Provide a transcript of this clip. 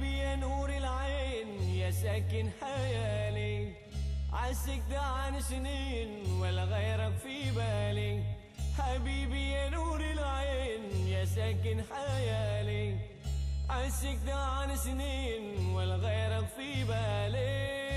حبيبي يا نور العين يا ساكن خيالي عاشق ده عن سنين ولا غيرك في بالي حبيبي يا نور العين يا ساكن خيالي عاشق ده عن سنين ولا غيرك في بالي